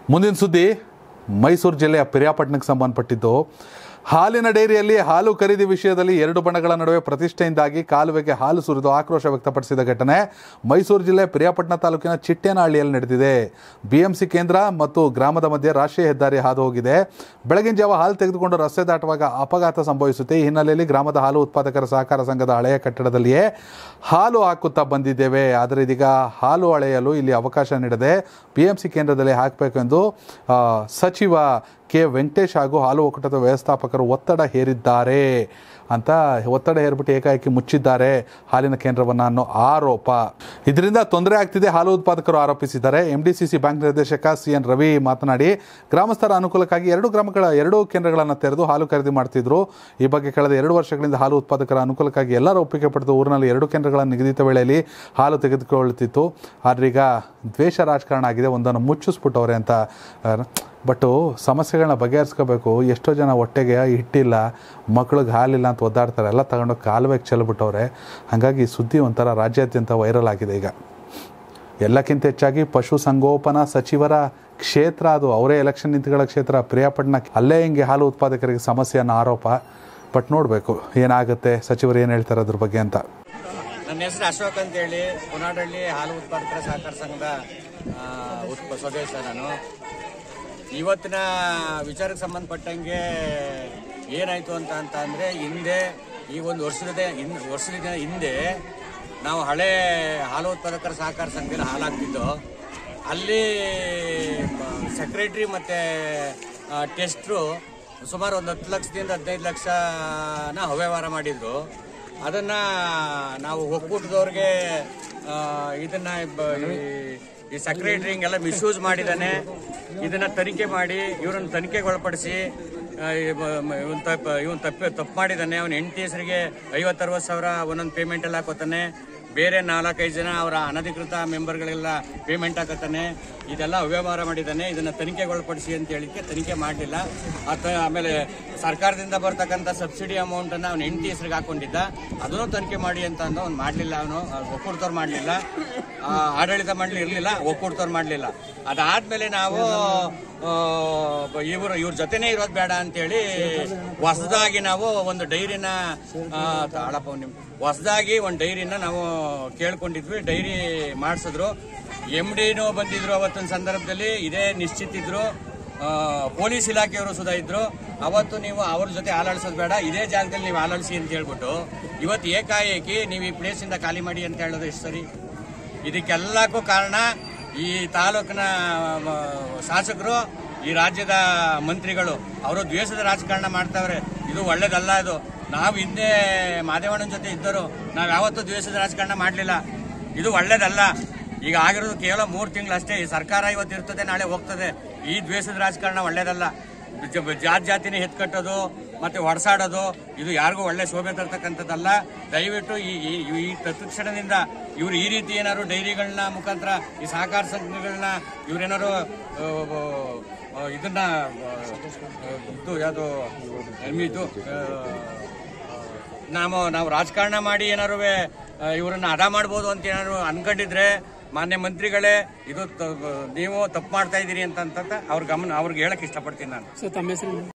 ಮುಂದಿನ ಸುದ್ದಿ ಮೈಸೂರು ಜಿಲ್ಲೆಯ ಪಿರಿಯಾಪಟ್ಟಣಕ್ಕೆ ಸಂಬಂಧಪಟ್ಟಿದ್ದು ಹಾಲಿನ ಡೈರಿಯಲ್ಲಿ ಹಾಲು ಖರೀದಿ ವಿಷಯದಲ್ಲಿ ಎರಡು ಬಣಗಳ ನಡುವೆ ಪ್ರತಿಷ್ಠೆಯಿಂದಾಗಿ ಕಾಲುವೆಗೆ ಹಾಲು ಸುರಿದು ಆಕ್ರೋಶ ವ್ಯಕ್ತಪಡಿಸಿದ ಘಟನೆ ಮೈಸೂರು ಜಿಲ್ಲೆ ಪಿರಿಯಾಪಟ್ಟಣ ತಾಲೂಕಿನ ಚಿಟ್ಟೇನಹಳ್ಳಿಯಲ್ಲಿ ನಡೆದಿದೆ ಬಿಎಂಸಿ ಕೇಂದ್ರ ಮತ್ತು ಗ್ರಾಮದ ಮಧ್ಯೆ ರಾಷ್ಟ್ರೀಯ ಹೆದ್ದಾರಿ ಹಾದು ಹೋಗಿದೆ ಬೆಳಗಿನ ಜಾವ ಹಾಲು ತೆಗೆದುಕೊಂಡು ರಸ್ತೆ ದಾಟುವಾಗ ಅಪಘಾತ ಸಂಭವಿಸುತ್ತೆ ಈ ಹಿನ್ನೆಲೆಯಲ್ಲಿ ಗ್ರಾಮದ ಹಾಲು ಉತ್ಪಾದಕರ ಸಹಕಾರ ಸಂಘದ ಹಳೆಯ ಕಟ್ಟಡದಲ್ಲಿಯೇ ಹಾಲು ಹಾಕುತ್ತಾ ಬಂದಿದ್ದೇವೆ ಆದರೆ ಇದೀಗ ಹಾಲು ಅಳೆಯಲು ಇಲ್ಲಿ ಅವಕಾಶ ನೀಡದೆ ಪಿಎಂಸಿ ಕೇಂದ್ರದಲ್ಲಿ ಹಾಕಬೇಕು ಎಂದು ಆ, ಸಚಿವ ಕೆ ವೆಂಕಟೇಶ್ ಹಾಗೂ ಹಾಲು ಒಕ್ಕೂಟದ ವ್ಯವಸ್ಥಾಪಕರು ಒತ್ತಡ ಹೇರಿದ್ದಾರೆ ಅಂತ ಒತ್ತಡ ಹೇರ್ಬಿಟ್ಟು ಏಕಾಏಕಿ ಮುಚ್ಚಿದ್ದಾರೆ ಹಾಲಿನ ಕೇಂದ್ರವನ್ನು ಅನ್ನೋ ಆರೋಪ ಇದರಿಂದ ತೊಂದರೆ ಆಗ್ತಿದೆ ಹಾಲು ಉತ್ಪಾದಕರು ಆರೋಪಿಸಿದ್ದಾರೆ M D C C bank ನಿರ್ದೇಶಕ ಸಿ ಎನ್ ರವಿ ಮಾತನಾಡಿ ಗ್ರಾಮಸ್ಥರ ಅನುಕೂಲಕ್ಕಾಗಿ ಎರಡು ಗ್ರಾಮಗಳ ಎರಡು ಕೇಂದ್ರಗಳನ್ನು ತೆರೆದು ಹಾಲು ಖರೀದಿ ಮಾಡ್ತಿದ್ರು ಈ ಬಗ್ಗೆ ಕಳೆದ ಎರಡು ವರ್ಷಗಳಿಂದ ಹಾಲು ಉತ್ಪಾದಕರ ಅನುಕೂಲಕ್ಕಾಗಿ ಎಲ್ಲರ ಒಪ್ಪಿಗೆ ಪಡೆದು ಊರಿನಲ್ಲಿ ಎರಡು ಕೇಂದ್ರಗಳ ನಿಗದಿತ ವೇಳೆಯಲ್ಲಿ ಹಾಲು ತೆಗೆದುಕೊಳ್ಳುತ್ತಿತ್ತು ಆದ್ರೆ ಈಗ ದ್ವೇಷ ರಾಜಕಾರಣ ಆಗಿದೆ ಒಂದನ್ನು ಮುಚ್ಚಿಸ್ಬಿಟ್ಟವ್ರೆ ಅಂತ ಬಟ್ಟು ಸಮಸ್ಯೆಗಳನ್ನ ಬಗೆಹರಿಸ್ಕೋಬೇಕು ಎಷ್ಟೋ ಜನ ಹೊಟ್ಟೆಗೆ ಹಿಟ್ಟಿಲ್ಲ ಮಕ್ಳಿಗೆ ಹಾಲಿಲ್ಲ ಅಂತ ಒದ್ದಾಡ್ತಾರೆ ಎಲ್ಲ ತಗೊಂಡು ಕಾಲುವೆಗೆ ಚೆಲ್ಬಿಟ್ಟವ್ರೆ ಹಾಗಾಗಿ ಈ ಸುದ್ದಿ ಒಂಥರ ರಾಜ್ಯಾದ್ಯಂತ ವೈರಲ್ ಆಗಿದೆ ಈಗ ಎಲ್ಲಕ್ಕಿಂತ ಹೆಚ್ಚಾಗಿ ಪಶು ಸಂಗೋಪನಾ ಸಚಿವರ ಕ್ಷೇತ್ರ ಅದು ಅವರೇ ಎಲೆಕ್ಷನ್ ನಿಂತ್ಕೊಳ್ಳೋ ಕ್ಷೇತ್ರ ಪ್ರಿಯಾಪಟ್ಟಣ ಅಲ್ಲೇ ಹಿಂಗೆ ಹಾಲು ಉತ್ಪಾದಕರಿಗೆ ಸಮಸ್ಯೆ ಅನ್ನೋ ಆರೋಪ ಬಟ್ ನೋಡಬೇಕು ಏನಾಗುತ್ತೆ ಸಚಿವರು ಏನು ಹೇಳ್ತಾರೆ ಅದ್ರ ಬಗ್ಗೆ ಅಂತ ನನ್ನ ಹೆಸರು ಅಶೋಕ್ ಅಂತೇಳಿ ಪುನಾಡಹಳ್ಳಿ ಹಾಲು ಉತ್ಪಾದಕರ ಸಹಕಾರ ಸಂಘದ ಆ, ಉತ್ಪ ಸದಸ್ಯ ನಾನು ಇವತ್ತಿನ ವಿಚಾರಕ್ಕೆ ಸಂಬಂಧಪಟ್ಟಂಗೆ ಏನಾಯ್ತು ಅಂತ ಅಂತ ಅಂದ್ರೆ ಹಿಂದೆ ಈ ಒಂದು ವರ್ಷದ ಹಿನ್- ವರ್ಷದ ಹಿಂದೆ ನಾವು ಹಳೆ ಹಾಲು ಉತ್ಪಾದಕರ ಸಹಕಾರ ಸಂಘದಲ್ಲಿ ಹಾಲು ಹಾಕ್ತಿದ್ದೋ ಅಲ್ಲಿ ಸೆಕ್ರೆಟ್ರಿ ಮತ್ತೆ ಟೆಸ್ಟ್ರು ಸುಮಾರು ಒಂದು ಹತ್ತು ಲಕ್ಷದಿಂದ ಹದಿನೈದು ಲಕ್ಷನ ಅವ್ಯವಹಾರ ಮಾಡಿದ್ರು ಅದನ್ನ ನಾವು ಒಕ್ಕೂಟದವ್ರಿಗೆ ಆ, ಇದನ್ನ ಬ- ಈ- ಈ ಸೆಕ್ರೆಟರಿ ಹಿಂಗೆಲ್ಲ ಮಿಸ್ಯೂಸ್ ಮಾಡಿದಾನೆ ಇದನ್ನ ತನಿಖೆ ಮಾಡಿ ಇವರನ್ನು ತನಿಖೆಗೆ ಒಳಪಡಿಸಿ ಇವನ್ ತಪ್ಪ ಇವನ್ ತಪ್ಪು ತಪ್ಪು ಮಾಡಿದಾನೆ ಅವನ ಹೆಂಡತಿ ಹೆಸರಿಗೆ ಐವತ್ತರವತ್ತು ಸಾವಿರ ಒಂದೊಂದು ಪೇಮೆಂಟ್ ಎಲ್ಲ ಹಾಕೋತಾನೆ ಬೇರೆ ನಾಲ್ಕೈದು ಜನ ಅವರ ಅನಧಿಕೃತ ಮೆಂಬರ್ಗಳೆಲ್ಲ ಪೇಮೆಂಟ್ ಹಾಕತ್ತಾನೆ ಇದೆಲ್ಲ ಅವ್ಯವಹಾರ ಮಾಡಿದ್ದಾನೆ ಇದನ್ನ ತನಿಖೆಗೆ ಒಳಪಡಿಸಿ ಅಂತ ಹೇಳಿಕ್ಕೆ ತನಿಖೆ ಮಾಡಲಿಲ್ಲ ಆಮೇಲೆ ಸರ್ಕಾರದಿಂದ ಬರ್ತಕ್ಕಂಥ ಸಬ್ಸಿಡಿ ಅಮೌಂಟ್ ಅನ್ನ ಅವನ ಹೆಂಡತಿ ಹೆಸರಿಗೆ ಹಾಕೊಂಡಿದ್ದ ಅದನ್ನು ತನಿಖೆ ಮಾಡಿ ಅಂತ ಅಂದು ಅವ್ನು ಮಾಡಲಿಲ್ಲ ಅವನು ಒಕ್ಕೂಡ್ತವ್ರು ಮಾಡಲಿಲ್ಲ ಆಡಳಿತ ಮಂಡಳಿ ಇರಲಿಲ್ಲ ಒಕ್ಕೂಡ್ತವ್ರು ಮಾಡಲಿಲ್ಲ ಅದಾದ್ಮೇಲೆ ನಾವು ಇವರು ಇವ್ರ ಜೊತೆನೇ ಇರೋದು ಬೇಡ ಅಂತೇಳಿ ಹೊಸದಾಗಿ ನಾವು ಒಂದು ಡೈರಿನ ಆ, ತಾಳಪ್ಪ ನಿಮ್ ಹೊಸದಾಗಿ ಒಂದು ಡೈರಿನ ನಾವು ಕೇಳ್ಕೊಂಡಿದ್ವಿ ಡೈರಿ ಮಾಡಿಸಿದ್ರು ಎಮ್ ಡಿನೂ ಬಂದಿದ್ರು ಅವತ್ತೊಂದು ಸಂದರ್ಭದಲ್ಲಿ ಇದೇ ನಿಶ್ಚಿತ ಇದ್ರು ಆ, ಪೊಲೀಸ್ ಇಲಾಖೆಯವರು ಸುಧಾ ಇದ್ರು ಅವತ್ತು ನೀವು ಅವ್ರ ಜೊತೆ ಹಾಲಾಡ್ಸೋದು ಬೇಡ ಇದೇ ಜಾಗದಲ್ಲಿ ನೀವು ಹಾಲಾಡಿಸಿ ಅಂತ ಹೇಳ್ಬಿಟ್ಟು ಇವತ್ತು ಏಕಾಏಕಿ ನೀವು ಈ ಪ್ಲೇಸಿಂದ ಖಾಲಿ ಮಾಡಿ ಅಂತ ಹೇಳೋದು ಎಷ್ಟು ಸರಿ ಇದಕ್ಕೆಲ್ಲಕ್ಕೂ ಕಾರಣ ಈ ತಾಲೂಕಿನ ಆ, ಶಾಸಕರು ಈ ರಾಜ್ಯದ ಮಂತ್ರಿಗಳು ಅವರು ದ್ವೇಷದ ರಾಜಕಾರಣ ಮಾಡ್ತಾವ್ರೆ ಇದು ಒಳ್ಳೇದಲ್ಲ ಇದು ನಾವು ಹಿಂದೆ ಮಾದೇವಣ್ಣನ ಜೊತೆ ಇದ್ದರು ನಾವು ಯಾವತ್ತೂ ದ್ವೇಷದ ರಾಜಕಾರಣ ಮಾಡಲಿಲ್ಲ ಇದು ಒಳ್ಳೇದಲ್ಲ ಈಗ ಆಗಿರೋದು ಕೇವಲ ಮೂರು ತಿಂಗಳು ಅಷ್ಟೇ ಈ ಸರ್ಕಾರ ಇವತ್ತು ಇರ್ತದೆ ನಾಳೆ ಹೋಗ್ತದೆ ಈ ದ್ವೇಷದ ರಾಜಕಾರಣ ಒಳ್ಳೇದಲ್ಲ ಜ- ಜಾತ್ ಜಾತಿನೇ ಎತ್ಕಟ್ಟೋದು ಮತ್ತೆ ಹೊಡೆಸಾಡೋದು ಇದು ಯಾರಿಗೂ ಒಳ್ಳೆ ಶೋಭೆ ತರ್ತಕ್ಕಂಥದ್ದಲ್ಲ ದಯವಿಟ್ಟು ಈ ಈ- ಈ ತತ್ಕ್ಷಣದಿಂದ ಇವರು ಈ ರೀತಿ ಏನಾದ್ರು ಡೈರಿಗಳನ್ನ ಮುಖಾಂತರ ಈ ಸಹಕಾರ ಸಂಘಗಳನ್ನ ಇವ್ರೇನಾರು ಆ, ಆ, ಇದನ್ನ ಆ, ಇದು ಯಾವುದು ಇದು ಆ, ನಾವು ನಾವು ರಾಜಕಾರಣ ಮಾಡಿ ಏನಾರು ಇವರನ್ನ ಅದ ಮಾಡ್ಬೋದು ಅಂತ ಏನಾದ್ರು ಅನ್ಕೊಂಡಿದ್ರೆ ಮಾನ್ಯ ಮಂತ್ರಿಗಳೇ ಇದು ತ- ನೀವು ತಪ್ಪು ಮಾಡ್ತಾ ಇದ್ದೀರಿ ಅಂತ ಅಂತ ಅವ್ರ ಗಮನ ಅವ್ರಿಗೆ ಹೇಳಕ್ ಇಷ್ಟಪಡ್ತೀನಿ ನಾನು ಸರ್ ತಮ್ಮ ಹೆಸರು